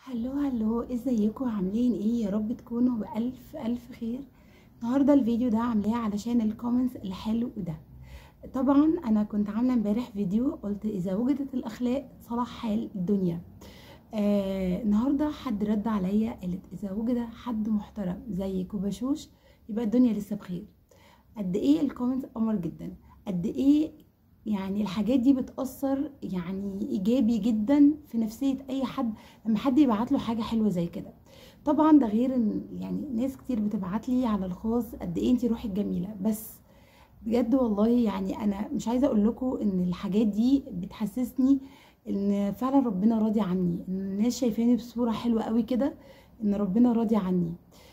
هلو هلو ازيكم عاملين ايه يا رب تكونوا بألف ألف خير النهاردة الفيديو ده عاملاه علشان الكومنتس الحلو ده طبعا انا كنت عاملة امبارح فيديو قلت اذا وجدت الاخلاق صلاح حال الدنيا آه النهاردة حد رد عليا قالت اذا وجد حد محترم زيك وبشوش يبقى الدنيا لسه بخير قد ايه الكومنتس قمر جدا قد ايه يعني الحاجات دي بتأثر يعني إيجابي جدا في نفسية أي حد لما حد يبعت له حاجة حلوة زي كده طبعا ده غير ان يعني ناس كتير بتبعت لي على الخاص قد ايه انتي روحك جميلة بس بجد والله يعني انا مش عايزه اقول لكم ان الحاجات دي بتحسسني ان فعلا ربنا راضي عني ان الناس شايفاني بصوره حلوه قوي كده ان ربنا راضي عني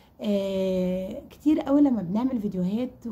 آه كتير قوي لما بنعمل فيديوهات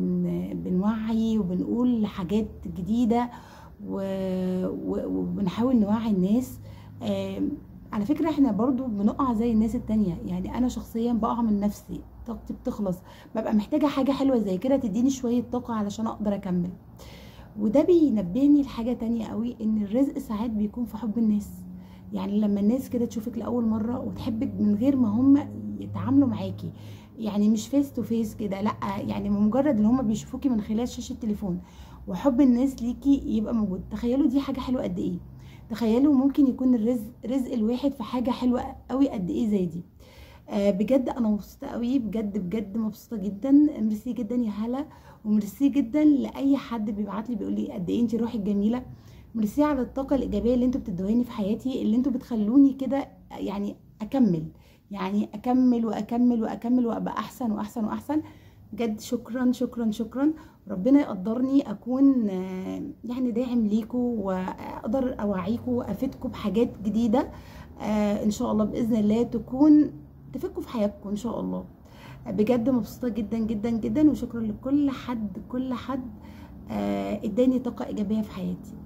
وبنوعي وبنقول حاجات جديدة و- و- وبنحاول نوعي الناس آه على فكرة احنا برضو بنقع زي الناس التانية يعني انا شخصيا بقع من نفسي طاقتي بتخلص ببقى محتاجة حاجة حلوة زي كده تديني شوية طاقة علشان اقدر اكمل وده بينبهني لحاجة تانية قوي ان الرزق ساعات بيكون في حب الناس يعني لما الناس كده تشوفك لاول مره وتحبك من غير ما هم يتعاملوا معاكي يعني مش فيس تو فيس كده لا يعني مجرد ان هم بيشوفوكي من خلال شاشه التليفون وحب الناس ليكي يبقى موجود تخيلوا دي حاجه حلوه قد ايه تخيلوا ممكن يكون الرزق رزق الواحد في حاجه حلوه قوي قد ايه زي دي آه بجد انا مبسوطه قوي بجد بجد مبسوطه جدا ميرسي جدا يا هلا وميرسي جدا لاي حد بيبعت لي بيقول لي قد ايه انت روحك جميله ميرسي على الطاقه الايجابيه اللي انتوا بتدوهاني في حياتي اللي انتوا بتخلوني كده يعني اكمل يعني اكمل واكمل واكمل وابقى احسن واحسن واحسن بجد شكرا شكرا شكرا ربنا يقدرني اكون آه، يعني داعم ليكوا واقدر اوعيكوا وافيدكوا بحاجات جديده آه، ان شاء الله باذن الله تكون تفيدكوا في حياتكم ان شاء الله بجد مبسوطه جدا جدا جدا وشكرا لكل حد كل حد آه، اداني طاقه ايجابيه في حياتي